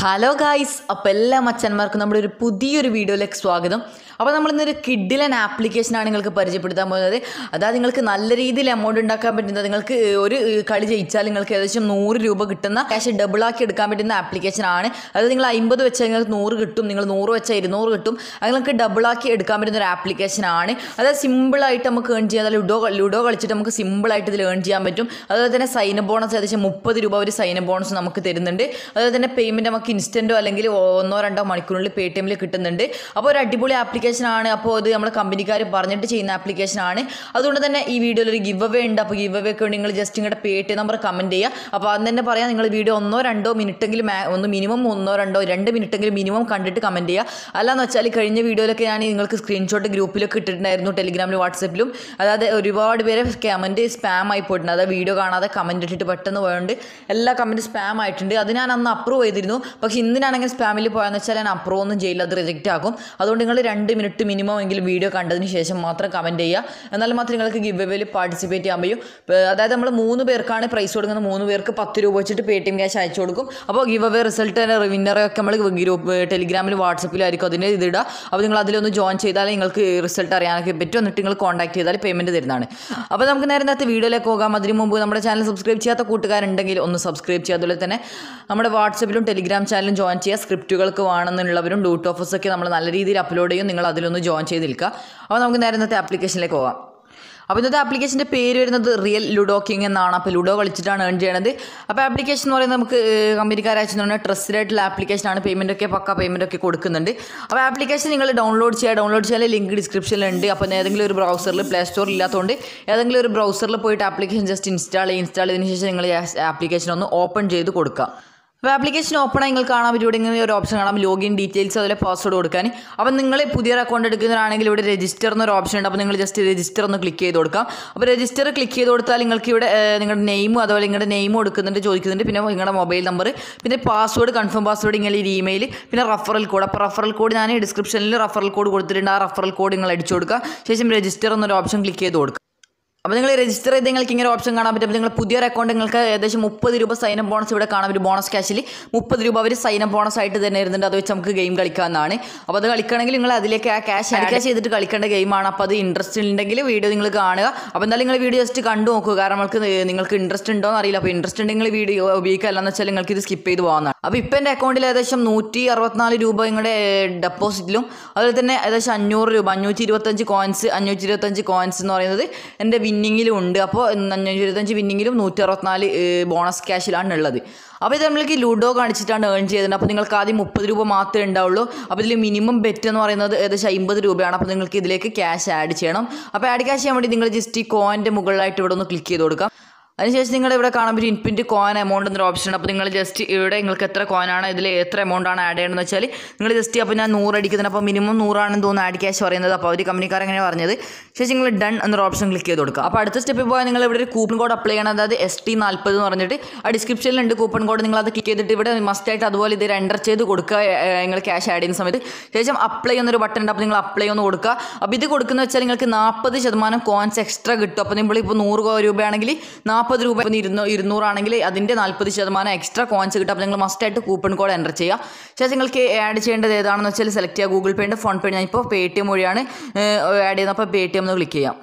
hello guys അപ്പോൾ എല്ലാ മച്ചന്മാർക്കും നമ്മുടെ ഒരു പുതിയൊരു വീഡിയോയിലേക്ക് സ്വാഗതം അപ്പോൾ നമ്മൾ ഇന്നൊരു കിഡിലൻ ആപ്ലിക്കേഷനാണ് നിങ്ങൾക്ക് പരിചയപ്പെടുത്താൻ പോകുന്നത് അതായത് നിങ്ങൾക്ക് നല്ല രീതിയിൽ എമൗണ്ട് ഉണ്ടാക്കാൻ പറ്റുന്ന നിങ്ങൾക്ക് ഒരു കളി ജയിച്ചാൽ നിങ്ങൾക്ക് ഏകദേശം നൂറ് രൂപ കിട്ടുന്ന ക്യാഷ് ഡബിളാക്കി എടുക്കാൻ പറ്റുന്ന ആപ്ലിക്കേഷനാണ് അതായത് നിങ്ങൾ അമ്പത് വെച്ചാൽ നിങ്ങൾക്ക് നൂറ് കിട്ടും നിങ്ങൾ നൂറ് വെച്ചാൽ ഇരുന്നൂറ് കിട്ടും അത് നിങ്ങൾക്ക് ഡബിളാക്കി എടുക്കാൻ പറ്റുന്ന ഒരു ആപ്ലിക്കേഷനാണ് അതായത് സിമ്പിളായിട്ട് നമുക്ക് ഏൺ ചെയ്യാൻ ലുഡോ ലുഡോ കളിച്ചിട്ട് നമുക്ക് സിമ്പിളായിട്ട് ഇതിൽ ഏൺ ചെയ്യാൻ പറ്റും അതുപോലെ തന്നെ സൈൻ ബോണസ് ഏകദേശം മുപ്പത് രൂപ ഒരു സൈൻ ബോണസ് നമുക്ക് തരുന്നുണ്ട് അതുപോലെ തന്നെ പേയ്മെൻറ്റ് നമുക്ക് ഇൻസ്റ്റൻറ്റോ അല്ലെങ്കിൽ ഒന്നോ രണ്ടോ മണിക്കൂറിനുള്ളിൽ പേ ടി എമ്മിൽ കിട്ടുന്നുണ്ട് അപ്പോൾ ഒരു അടിപൊളി ആപ്ലിക്കേഷൻ ആണ് അപ്പോൾ ഇത് നമ്മുടെ കമ്പനിക്കാർ പറഞ്ഞിട്ട് ചെയ്യുന്ന ആപ്ലിക്കേഷൻ ആണ് അതുകൊണ്ട് തന്നെ ഈ വീഡിയോയിൽ ഒരു ഗിവ് അവേ ഉണ്ട് അപ്പോൾ ഗിവ് അവേ ഒക്കെ വേണ്ടി നിങ്ങൾ ജസ്റ്റ് നിങ്ങളുടെ പേ ടി നമ്പർ കമൻറ്റ് ചെയ്യുക അപ്പോൾ അന്ന് തന്നെ പറയാം നിങ്ങൾ വീഡിയോ ഒന്നോ രണ്ടോ മിനിറ്റെങ്കിലും മാ- ഒന്ന് മിനിമം ഒന്നോ രണ്ടോ രണ്ട് മിനിറ്റെങ്കിലും മിനിമം കണ്ടിട്ട് കമൻറ്റ് ചെയ്യുക അല്ലാന്ന് വെച്ചാൽ കഴിഞ്ഞ വീഡിയോയിലൊക്കെ ഞാൻ നിങ്ങൾക്ക് സ്ക്രീൻഷോട്ട് ഗ്രൂപ്പിലൊക്കെ ഇട്ടിട്ടുണ്ടായിരുന്നു ടെലിഗ്രാമിലും വാട്സപ്പിലും അതായത് ഒരുപാട് പേര് കമൻറ്റ് സ്പാം ആയി പോയിട്ടുണ്ട് അതായത് വീഡിയോ കാണാതെ കമൻറ്റ് ഇട്ടിട്ട് പെട്ടെന്ന് പോയതുകൊണ്ട് എല്ലാ കമൻറ്റ് സ്പാം ആയിട്ടുണ്ട് അത് ഞാൻ അന്ന് അപ്രൂവ് ചെയ്തിരുന്നു പക്ഷേ ഇന്നിനാണെങ്കിൽ സ്പാമിൽ പോയെന്ന് വെച്ചാൽ ഞാൻ അപ്രൂവ് ഒന്നും ചെയ്യില്ല അത് റിജക്റ്റ് ആക്കും അതുകൊണ്ട് നിങ്ങൾ രണ്ട് മിനിറ്റ് മിനിമം എങ്കിലും വീഡിയോ കണ്ടതിന് ശേഷം മാത്രം കമൻറ്റ് ചെയ്യുക എന്നാൽ മാത്രം നിങ്ങൾക്ക് ഗിവ് എവേയിൽ പാർട്ടിസിപ്പേറ്റ് ചെയ്യാൻ കഴിയും ഏർ അതായത് നമ്മൾ മൂന്ന് പേർക്കാണ് പ്രൈസ് കൊടുക്കുന്നത് മൂന്ന് പേർക്ക് പത്ത് രൂപ വെച്ചിട്ട് പേ ടി എം ക്യാഷ് അയച്ചു കൊടുക്കും അപ്പോൾ ഗിവ് അവേ റിസൾട്ട് വിന്നറൊക്കെ നമ്മൾ ഗ്രൂപ്പ് ടെലിഗ്രാമിൽ വാട്സപ്പിലായിരിക്കും അതിൻ്റെ ഇതിടുക അപ്പോൾ നിങ്ങൾ അതിലൊന്ന് ജോയിൻ ചെയ്താൽ നിങ്ങൾക്ക് റിസൾട്ട് അറിയാനൊക്കെ പറ്റും എന്നിട്ട് നിങ്ങൾ കോൺടാക്ട് ചെയ്താൽ പേയ്മെൻറ്റ് തരുന്നതാണ് അപ്പോൾ നമുക്ക് നേരെ ഇന്നത്തെ വീഡിയോയിലേക്ക് പോകാം അതിന് മുമ്പ് നമ്മുടെ ചാനൽ സബ്സ്ക്രൈബ് ചെയ്യാത്ത കൂട്ടുകാരുണ്ടെങ്കിൽ ഒന്ന് സബ്സ്ക്രൈബ് ചെയ്യുക അതുപോലെ തന്നെ നമ്മുടെ വാട്സപ്പിലും ടെലിഗ്രാം ചാനലും ജോയിൻ ചെയ്യുക സ്ക്രിപ്റ്റുകൾക്ക് വേണമെന്നുള്ളവരും ഡൂട്ട് ഓഫീസൊക്കെ നമ്മൾ നല്ല രീതിയിൽ അപ്ലോഡ് ചെയ്യും നിങ്ങൾ അതിലൊന്ന് ജോയിൻ ചെയ്ത് നിൽക്കുക അപ്പോൾ നമുക്ക് നേരെ ഇന്നത്തെ ആപ്ലിക്കേഷനിലേക്ക് പോകാം അപ്പോൾ ഇന്നത്തെ ആപ്ലിക്കേഷൻ്റെ പേര് വരുന്നത് റിയൽ ലുഡോ കിങ് എന്നാണ് അപ്പോൾ ലുഡോ കളിച്ചിട്ടാണ് ഏൺ ചെയ്യണത് അപ്പോൾ ആപ്ലിക്കേഷൻ എന്ന് പറയുന്നത് നമുക്ക് കമ്പനിക്കാർ അയച്ചു ട്രസ്റ്റഡ് ആയിട്ടുള്ള ആപ്ലിക്കേഷനാണ് പേയ്മെൻ്റ് ഒക്കെ പക്ക പേയ്മെൻ്റ് ഒക്കെ കൊടുക്കുന്നുണ്ട് അപ്പോൾ ആപ്ലിക്കേഷൻ നിങ്ങൾ ഡൗൺലോഡ് ചെയ്യുക ഡൗൺലോഡ് ചെയ്യാൻ ലിങ്ക് ഡിസ്ക്രിപ്ഷനിലുണ്ട് അപ്പോൾ ഏതെങ്കിലും ഒരു ബ്രൗസറിൽ പ്ലേ സ്റ്റോറിൽ ഇല്ലാത്തതുകൊണ്ട് ഏതെങ്കിലും ഒരു ബ്രൗസറിൽ പോയിട്ട് ആപ്ലിക്കേഷൻ ജസ്റ്റ് ഇൻസ്റ്റാൾ ചെയ്യുക ഇൻസ്റ്റാൾ ചെയ്തതിന് ശേഷം നിങ്ങൾ ആപ്ലിക്കേഷൻ ഒന്ന് ഓപ്പൺ ചെയ്ത് കൊടുക്കുക അപ്പോൾ ആപ്ലിക്കേഷൻ ഓപ്പൺ ആയി നിങ്ങൾ കാണാൻ പറ്റും ഇവിടെ ഇങ്ങനെ ഒരു ഓപ്ഷൻ കാണാം ലോഗിൻ ഡീറ്റെയിൽസ് അതുപോലെ പാസ്വേഡ് കൊടുക്കാൻ അപ്പോൾ നിങ്ങൾ പുതിയൊരു അക്കൗണ്ട് എടുക്കുന്നവരാണെങ്കിൽ ഇവിടെ രജിസ്റ്റർ എന്നൊരു ഓപ്ഷൻ ഉണ്ട് അപ്പോൾ നിങ്ങൾ ജസ്റ്റ് രജിസ്റ്റർ ഒന്ന് ക്ലിക്ക് ചെയ്ത് കൊടുക്കാം അപ്പോൾ രജിസ്റ്റർ ക്ലിക്ക് ചെയ്ത് കൊടുത്താൽ നിങ്ങൾക്ക് ഇവിടെ ഏർ, നിങ്ങളുടെ നെയിമും അതുപോലെ നിങ്ങളുടെ നെയിം കൊടുക്കുന്നുണ്ട് ചോദിക്കുന്നുണ്ട് പിന്നെ നിങ്ങളുടെ മൊബൈൽ നമ്പർ പിന്നെ പാസ്വേഡ് കൺഫേം പാസ്വേഡ് ഇങ്ങനെ ഒരു ഇമെയിൽ പിന്നെ റഫറൽ കോഡ് അപ്പോൾ റഫറൽ കോഡ് ഞാൻ ഡിസ്ക്രിപ്ഷനിൽ റഫറൽ കോഡ് കൊടുത്തിട്ടുണ്ട് ആ റഫറൽ കോഡ് നിങ്ങൾ അടിച്ചു കൊടുക്കുക ശേഷം രജിസ്റ്റർ എന്നൊരു ഓപ്ഷൻ ക്ലിക്ക് ചെയ്ത് കൊടുക്കുക അപ്പോൾ നിങ്ങൾ രജിസ്റ്റർ ചെയ്ത് നിങ്ങൾക്ക് ഇങ്ങനെ ഓപ്ഷൻ കാണാൻ പറ്റും അപ്പോൾ നിങ്ങൾ പുതിയൊരു അക്കൗണ്ട് നിങ്ങൾക്ക് ഏകദേശം മുപ്പത് രൂപ സൈനം ബോണസ് ഇവിടെ കാണാൻ പറ്റും ബോണസ് ക്യാഷിൽ മുപ്പത് രൂപ അവർ സൈനം ബോണസ് ആയിട്ട് തന്നെ ഇരുന്നുണ്ട് അത് വെച്ച് നമുക്ക് ഗെയിം കളിക്കാവുന്നതാണ് അപ്പോൾ അത് കളിക്കണമെങ്കിൽ നിങ്ങൾ അതിലേക്ക് ആ ക്യാഷ് ആഡ് ചെയ്തിട്ട് കളിക്കേണ്ട ഗെയിമാണ് അപ്പോൾ അത് ഇൻട്രസ്റ്റ് ഉണ്ടെങ്കിൽ വീഡിയോ നിങ്ങൾ കാണുക അപ്പോൾ എന്തായാലും നിങ്ങൾ വീഡിയോ ജസ്റ്റ് കണ്ടു നോക്കുക കാരണം നമുക്ക് നിങ്ങൾക്ക് ഇൻട്രസ്റ്റ് ഉണ്ടോ എന്ന് അറിയില്ല അപ്പോൾ ഇൻട്രസ്റ്റ് ഉണ്ടെങ്കിൽ വീഡിയോ ഉപയോഗിക്കുക അല്ലാന്ന് വെച്ചാൽ നിങ്ങൾക്ക് ഇത് സ്കിപ്പ് ചെയ്ത് പോകാവുന്നതാണ് അപ്പോൾ ഇപ്പോൾ എൻ്റെ അക്കൗണ്ടിൽ ഏകദേശം നൂറ്റി അറുപത്തിനാല് രൂപ നിങ്ങളുടെ ഡെപ്പോസിറ്റിലും അതുപോലെ തന്നെ ഏകദേശം അഞ്ഞൂറ് രൂപ അഞ്ഞൂറ്റി ഇരുപത്തഞ്ച് കോയിൻസ് അഞ്ഞൂറ്റി ഇരുപത്തഞ്ച് കോയിൻസ് എന്ന് പറയുന്നത് എൻ്റെ വിന്നിങ്ങിലും ഉണ്ട് അപ്പോൾ അഞ്ഞൂറ്റി ഇരുപത്തഞ്ച് വിന്നിങ്ങിലും നൂറ്റി അറുപത്തിനാല് ബോണസ് ക്യാഷിലാണ് ഉള്ളത് അപ്പോൾ ഇത് നമ്മൾക്ക് ലുഡോ കാണിച്ചിട്ടാണ് ഏൺ ചെയ്തത് അപ്പോൾ നിങ്ങൾക്ക് ആദ്യം മുപ്പത് രൂപ മാത്രമേ ഉണ്ടാവുള്ളൂ അപ്പോൾ ഇതിൽ മിനിമം ബെറ്റ് എന്ന് പറയുന്നത് ഏകദേശം അമ്പത് രൂപയാണ് അപ്പോൾ നിങ്ങൾക്ക് ഇതിലേക്ക് ക്യാഷ് ആഡ് ചെയ്യണം അപ്പോൾ ആഡ് ക്യാഷ് ചെയ്യാൻ വേണ്ടി നിങ്ങൾ ജസ്റ്റ് ഈ കോയിൻ്റെ മുകളിലായിട്ട് ഇവിടെ ഒന്ന് ക്ലിക്ക് ചെയ്ത് കൊടുക്കാം അതിനുശേഷം നിങ്ങൾ ഇവിടെ കാണാൻ പറ്റും ഇൻപിൻറ്റ് കോയിൻ എമൗണ്ട് എന്നൊരു ഓപ്ഷൻ ഉണ്ട് അപ്പോൾ നിങ്ങൾ ജസ്റ്റ് ഇവിടെ നിങ്ങൾക്ക് എത്ര കോയിനാണ് ഇതിൽ എത്ര എമൗണ്ട് ആണ് ആഡ് ചെയ്യണമെന്ന് വെച്ചാൽ നിങ്ങൾ ജസ്റ്റ് അപ്പോൾ ഞാൻ നൂറ് അടിക്കുന്നുണ്ട് അപ്പോൾ മിനിമം നൂറാണെന്ന് തോന്നുന്നു ആഡ് ക്യാഷ് പറയുന്നത് അപ്പോൾ അവർ കമ്പനിക്കാർ എങ്ങനെ പറഞ്ഞത് ശേഷം നിങ്ങൾ ഡൺ എന്നൊരു ഓപ്ഷൻ ക്ലിക്ക് ചെയ്ത് കൊടുക്കുക അപ്പോൾ അടുത്ത സ്റ്റെപ്പിൽ പോയാൽ നിങ്ങൾ ഇവിടെ ഒരു കൂപ്പൺ കോഡ് അപ്ലൈ ചെയ്യണം അതായത് എസ് ടി നാൽപ്പത് എന്ന് പറഞ്ഞിട്ട് ആ ഡിസ്ക്രിപ്ഷനിലുണ്ട് കൂപ്പൺ കോഡ് നിങ്ങൾ അത് ക്ലിക്ക് ചെയ്തിട്ട് ഇവിടെ മസ്റ്റായിട്ട് അതുപോലെ ഇത് എൻ്റർ ചെയ്ത് കൊടുക്കുക ഏർ, നിങ്ങൾ ക്യാഷ് ആഡ് ചെയ്യുന്ന സമയത്ത് ശേഷം അപ്ലൈ എന്നൊരു ബട്ടൺ ഉണ്ട് അപ്പോൾ നിങ്ങൾ അപ്ലൈ ഒന്ന് കൊടുക്കുക അപ്പോൾ ഇത് കൊടുക്കുന്ന വെച്ചാൽ നിങ്ങൾക്ക് നാൽപ്പത് ശതമാനം കോയിൻസ് എക്സ്ട്രാ കിട്ടും അപ്പോൾ നിങ്ങൾ ഇപ്പോൾ നൂറ് കോ- രൂപയാണെങ്കിൽ നാൽപ്പത് രൂപ ഇപ്പം ഇരുന്നൂ ഇരുന്നൂറാണെങ്കിൽ അതിൻ്റെ നാൽപ്പത് ശതമാനം എക്സ്ട്രാ കോയിൻസ് കിട്ടും അപ്പോൾ നിങ്ങൾ മസ്റ്റായിട്ട് കൂപ്പൺ കോഡ് എൻ്റർ ചെയ്യുക ശേഷം നിങ്ങൾക്ക് ആഡ് ചെയ്യേണ്ടത് ഏതാണെന്ന് വെച്ചാൽ സെലക്ട് ചെയ്യുക ഗൂഗിൾ പേയുടെ ഫോൺ പേ ഞാൻ ഇപ്പോൾ പേ ടി എം വഴിയാണ് ആഡ് ചെയ്യുന്നത് അപ്പോൾ പേ ടി എം എന്ന് ക്ലിക്ക് ചെയ്യാം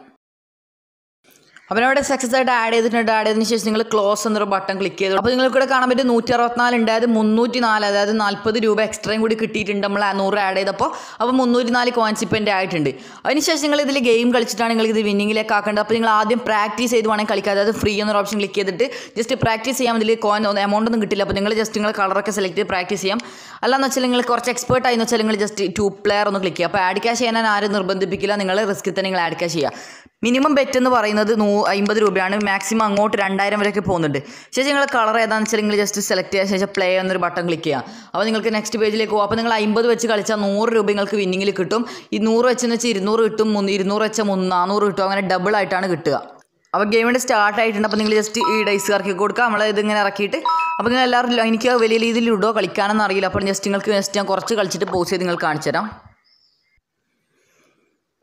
അപ്പോൾ അവിടെ സക്സസ് ആയിട്ട് ആഡ് ചെയ്തിട്ടുണ്ട് ആഡ് ചെയ്തതിന് ശേഷം നിങ്ങൾ ക്ലോസ് എന്നൊരു ബട്ടൺ ക്ലിക്ക് ചെയ്തു അപ്പോൾ നിങ്ങൾക്ക് ഇവിടെ കാണാൻ പറ്റും നൂറ്റി അറുപത്തിനാല് ഉണ്ട് അതായത് മുന്നൂറ്റി നാല് അതായത് നാൽപ്പത് രൂപ എക്സ്ട്രയും കൂടി കിട്ടിയിട്ടുണ്ട് നമ്മൾ ആ നൂറ് ആഡ് ചെയ്തപ്പോൾ അപ്പോൾ മുന്നൂറ്റി നാല് കോയിൻസ് ഇപ്പോൾ എൻ്റെ ആയിട്ടുണ്ട് അതിനുശേഷം നിങ്ങൾ ഇതിൽ ഗെയിം കളിച്ചിട്ടാണ് നിങ്ങൾ ഇത് വിന്നിങ്ങിലേക്ക് ആക്കേണ്ടത് അപ്പോൾ നിങ്ങൾ ആദ്യം പ്രാക്ടീസ് ചെയ്ത് വേണമെങ്കിൽ കളിക്കുക അതായത് ഫ്രീ എന്നൊരു ഓപ്ഷൻ ക്ലിക്ക് ചെയ്തിട്ട് ജസ്റ്റ് പ്രാക്ടീസ് ചെയ്യാൻ ഇതിൽ കോയിൻ എമൗണ്ട് ഒന്നും കിട്ടില്ല അപ്പോൾ നിങ്ങൾ ജസ്റ്റ് നിങ്ങൾ കളറൊക്കെ സെലക്ട് ചെയ്ത് പ്രാക്ടീസ് ചെയ്യാം അല്ലാന്ന് വെച്ചാൽ നിങ്ങൾ കുറച്ച് എക്സ്പേർട്ട് ആയി എന്ന് വെച്ചാൽ നിങ്ങൾ ജസ്റ്റ് ടു പ്ലെയർ ഒന്ന് ക്ലിക്ക് ചെയ്യുക അപ്പോൾ ആഡ് ക്യാഷ് ചെയ്യാൻ ആരും നിർബന്ധിപ്പിക്കില്ല നിങ്ങൾ റിസ്ക്കിൽ തന്നെ നിങ്ങൾ ആഡ് ക്യാഷ് ചെയ്യുക മിനിമം ബെറ്റ് എന്ന് പറയുന്നത് നൂ അമ്പത് രൂപയാണ് മാക്സിമം അങ്ങോട്ട് രണ്ടായിരം വരെയൊക്കെ പോകുന്നുണ്ട് ശേഷം നിങ്ങൾ കളർ ഏതാണെന്ന് വെച്ചാൽ നിങ്ങൾ ജസ്റ്റ് സെലക്ട് ചെയ്യാൻ ശേഷം പ്ലേ എന്നൊരു ബട്ടൺ ക്ലിക്ക് ചെയ്യുക അപ്പോൾ നിങ്ങൾക്ക് നെക്സ്റ്റ് പേജിലേക്ക് പോകും അപ്പോൾ നിങ്ങൾ അമ്പത് വെച്ച് കളിച്ചാൽ നൂറ് രൂപ നിങ്ങൾക്ക് വിന്നിങ്ങിൽ കിട്ടും ഈ നൂറ് വെച്ചെന്ന് വെച്ചാൽ ഇരുന്നൂറ് കിട്ടും മുന്ന് ഇരുന്നൂറ് വെച്ചാൽ മുന്ന് നാനൂറ് കിട്ടും അങ്ങനെ ഡബിൾ ആയിട്ടാണ് കിട്ടുക അപ്പോൾ ഗെയിമിൻ്റെ സ്റ്റാർട്ട് ആയിട്ടുണ്ട് അപ്പോൾ നിങ്ങൾ ജസ്റ്റ് ഈ ഡൈസ് ഇറക്കി കൊടുക്കുക നമ്മൾ ഇതിങ്ങനെ ഇറക്കിയിട്ട് അപ്പോൾ നിങ്ങൾ എല്ലാവരും എനിക്ക് വലിയ രീതിയിൽ ലുഡോ കളിക്കാനൊന്നും അറിയില്ല അപ്പോൾ ജസ്റ്റ് നിങ്ങൾക്ക് ജസ്റ്റ് ഞാൻ കുറച്ച് കളിച്ചിട്ട് പോസ് ചെയ്ത് നിങ്ങൾ കാണിച്ചു തരാം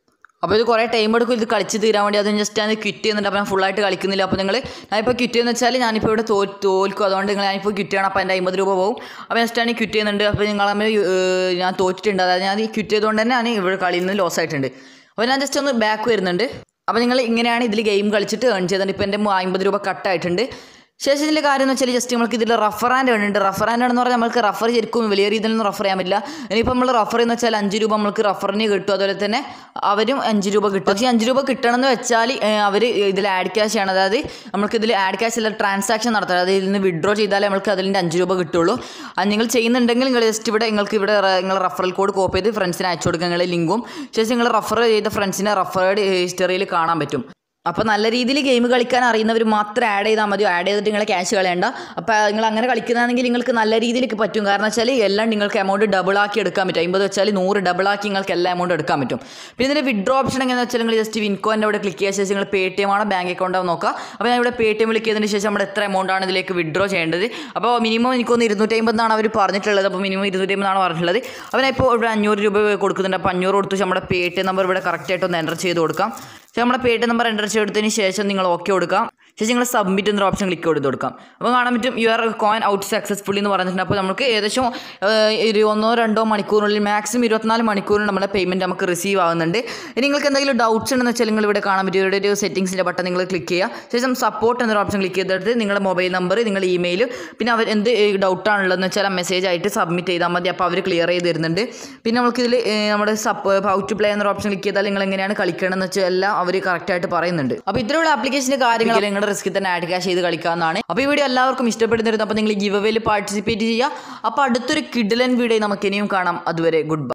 അപ്പോൾ ഇത് കുറേ ടൈം എടുക്കും ഇത് കളിച്ച് തീരാൻ വേണ്ടി അത് ജസ്റ്റ് ഞാൻ ക്വിറ്റ് ചെയ്യുന്നുണ്ട് അപ്പോൾ ഞാൻ ഫുള്ളായിട്ട് കളിക്കുന്നില്ല അപ്പോൾ നിങ്ങൾ ഞാനിപ്പോൾ ക്വിറ്റ് ചെയ്യുന്ന വെച്ചാൽ ഞാനിപ്പോൾ ഇവിടെ തോ തോൽക്കും അതുകൊണ്ട് നിങ്ങൾ ഞാനിപ്പോൾ ക്വിറ്റ് ചെയ്യണം അപ്പോൾ എൻ്റെ അമ്പത് രൂപ പോകും അപ്പോൾ ജസ്റ്റ് ഞാൻ ക്വിറ്റ് ചെയ്യുന്നുണ്ട് അപ്പോൾ നിങ്ങൾ തമ്മിൽ ഏഹ്, ഞാൻ തോറ്റിട്ടുണ്ട് അതായത് ഞാൻ ഈ ക്വിറ്റ് ചെയ്തുകൊണ്ട് തന്നെ ഞാൻ ഇവിടെ കളിയിൽ നിന്ന് ലോസ് ആയിട്ടുണ്ട് അപ്പോൾ ഞാൻ ജസ്റ്റ് ഒന്ന് ബാക്ക് വരുന്നുണ്ട് അപ്പോൾ നിങ്ങൾ ഇങ്ങനെയാണ് ഇതിൽ ഗെയിം കളിച്ചിട്ട് ഏൺ ചെയ്തിട്ടുണ്ട് ഇപ്പോൾ എൻ്റെ അമ്പത് രൂപ കട്ടായിട്ടുണ്ട് ശേഷം ഇതിൻ്റെ കാര്യം എന്ന് വെച്ചാൽ ജസ്റ്റ് നമുക്ക് ഇതിൽ റഫർ ആൻഡ് ഉണ്ട് റഫർ ആൻഡ് എന്ന് പറഞ്ഞാൽ നമുക്ക് റഫർ ശരിക്കും വലിയ രീതിയിലൊന്നും റഫർ ചെയ്യാൻ പറ്റില്ല ഇനിയിപ്പോൾ നമ്മൾ റഫർ എന്ന് വെച്ചാൽ അഞ്ച് രൂപ നമുക്ക് റഫറിന് കിട്ടും അതുപോലെ തന്നെ അവരും അഞ്ച് രൂപ കിട്ടും പക്ഷേ അഞ്ച് രൂപ കിട്ടണമെന്ന് വെച്ചാൽ അവർ ഇതിൽ ആഡ് ക്യാഷ് ആണ് അതായത് നമുക്ക് ഇതിൽ ആഡ് ക്യാഷ് അല്ല ട്രാൻസാക്ഷൻ നടത്താം അതായത് ഇതിൽ നിന്ന് വിഡ്രോ ചെയ്താലേ നമുക്ക് അതിൻ്റെ അഞ്ച് രൂപ കിട്ടുള്ളൂ അത് നിങ്ങൾ ചെയ്യുന്നുണ്ടെങ്കിൽ നിങ്ങൾ ജസ്റ്റ് ഇവിടെ നിങ്ങൾക്ക് ഇവിടെ റ- നിങ്ങൾ റഫറൽ കോഡ് കോപ്പി ചെയ്ത് ഫ്രണ്ട്സിന് അയച്ചു കൊടുക്കുക നിങ്ങളുടെ ലിങ്കും ശേഷം നിങ്ങൾ റഫർ ചെയ്ത ഫ്രണ്ട്സിനെ റഫറേഡ് ഹിസ്റ്ററിയിൽ കാണാൻ പറ്റും അപ്പോൾ നല്ല രീതിയിൽ ഗെയിം കളിക്കാൻ അറിയുന്നവർ മാത്രം ആഡ് ചെയ്താൽ മതി ആഡ് ചെയ്തിട്ട് നിങ്ങൾ ക്യാഷ് കളയണ്ട അപ്പോൾ നിങ്ങൾ അങ്ങനെ കളിക്കുന്നതാണെങ്കിൽ നിങ്ങൾക്ക് നല്ല രീതിയിലേക്ക് പറ്റും കാരണം വെച്ചാൽ എല്ലാം നിങ്ങൾക്ക് എമൗണ്ട് ഡബിൾ ആക്കി എടുക്കാൻ പറ്റും അമ്പത് വെച്ചാൽ നൂറ് ഡബിൾ ആക്കി നിങ്ങൾക്ക് എല്ലാ എമൗണ്ട് എടുക്കാൻ പറ്റും പിന്നെ ഇതിൻ്റെ വിഡ്രോ ഓപ്ഷൻ എങ്ങനെയാണെന്ന് വെച്ചാൽ നിങ്ങൾ ജസ്റ്റ് വിൻകോൻ്റെ അവിടെ ക്ലിക്ക് ചെയ്ത ശേഷം നിങ്ങൾ പേ ടി എം ആണോ ബാങ്ക് അക്കൗണ്ട് ആണോ നോക്കുക അപ്പോൾ ഞാൻ ഇവിടെ പേ ടി എം ക്ലിക്ക് ചെയ്തതിന് ശേഷം നമ്മുടെ എത്ര എമൗണ്ട് ആണ് ഇതിലേക്ക് വിഡ്രോ ചെയ്യേണ്ടത് അപ്പോൾ മിനിമം എനിക്കൊന്ന് ഇരുന്നൂറ്റി അമ്പതാണ് അവർ പറഞ്ഞിട്ടുള്ളത് അപ്പോൾ മിനിമം ഇരുന്നൂറ്റി അമ്പതാണ് പറഞ്ഞിട്ടുള്ളത് അപ്പോൾ ഞാൻ ഇപ്പോൾ ഇവിടെ അഞ്ഞൂറ് രൂപ കൊടുക്കുന്നുണ്ട് അപ്പോൾ അഞ്ഞൂറ് കൊടുത്ത് നമ്മുടെ പേ ടി എം നമ്പർ ഇവിടെ കറക്റ്റായിട്ട് ഒന്ന് എൻ്റർ ചെയ്ത് കൊടുക്കാം പക്ഷേ നമ്മുടെ Paytm number enter ചെയ്തതിന് ശേഷം നിങ്ങൾ ഓക്കെ കൊടുക്കാം ശേഷം നിങ്ങൾ സബ്മിറ്റ് എന്നൊരു ഓപ്ഷൻ ക്ലിക്ക് ചെയ്ത് കൊടുക്കാം അപ്പോൾ കാണാൻ പറ്റും your coin out successfully എന്ന് പറഞ്ഞിട്ടുണ്ട് അപ്പോൾ നമുക്ക് ഏകദേശം ഏഹ്, ഒരു ഒന്നോ രണ്ടോ മണിക്കൂറിനുള്ളിൽ മാക്സിമം ഇരുപത്തിനാല് മണിക്കൂറിന് നമ്മുടെ പേയ്മെൻറ്റ് നമുക്ക് റിസീവ് ആവുന്നുണ്ട് ഇനി നിങ്ങൾക്ക് എന്തെങ്കിലും ഡൗട്ട്സ് ഉണ്ടെന്ന് വെച്ചാൽ നിങ്ങൾ ഇവിടെ കാണാൻ പറ്റും ഇവിടെ ഒരു സെറ്റിംഗ്സിൻ്റെ ബട്ടൺ നിങ്ങൾ ക്ലിക്ക് ചെയ്യുക ശേഷം സപ്പോർട്ട് എന്നൊരു ഓപ്ഷൻ ക്ലിക്ക് ചെയ്തെടുത്ത് നിങ്ങളുടെ മൊബൈൽ നമ്പർ നിങ്ങളുടെ ഇമെയിൽ പിന്നെ അവർ എന്ത് ഡൗട്ടാണുള്ളതെന്ന് വെച്ചാൽ മെസ്സേജ് ആയിട്ട് സബ്മിറ്റ് ചെയ്താൽ മതി അപ്പോൾ അവർ ക്ലിയർ ചെയ്ത് തരുന്നുണ്ട് പിന്നെ നമുക്ക് ഇതിൽ നമ്മുടെ സപ്പ് ഹൗ ടു പ്ലേ എന്നൊരു ഓപ്ഷൻ ക്ലിക്ക് ചെയ്താൽ നിങ്ങൾ എങ്ങനെയാണ് കളിക്കണമെന്ന് വെച്ചാൽ എല്ലാം അവർ കറക്റ്റായിട്ട് പറയുന്നുണ്ട് അപ്പോൾ ഇത്രയുള്ള ആപ്ലിക്കേഷൻ്റെ കാര്യങ്ങൾ നിങ്ങളുടെ റിസ്കിൽ തന്നെ ആഡ് ക്യാഷ് ചെയ്ത് കളിക്കാവുന്നതാണ് അപ്പോൾ ഈ വീഡിയോ എല്ലാവർക്കും ഇഷ്ടപ്പെടുന്നിരുന്നു അപ്പോൾ നിങ്ങൾ ഗിവ് അവേയിൽ പാർട്ടിസിപ്പേറ്റ് ചെയ്യുക അപ്പോൾ അടുത്തൊരു കിഡിലൻ വീഡിയോ നമുക്ക് ഇനിയും കാണാം അതുവരെ ഗുഡ് ബൈ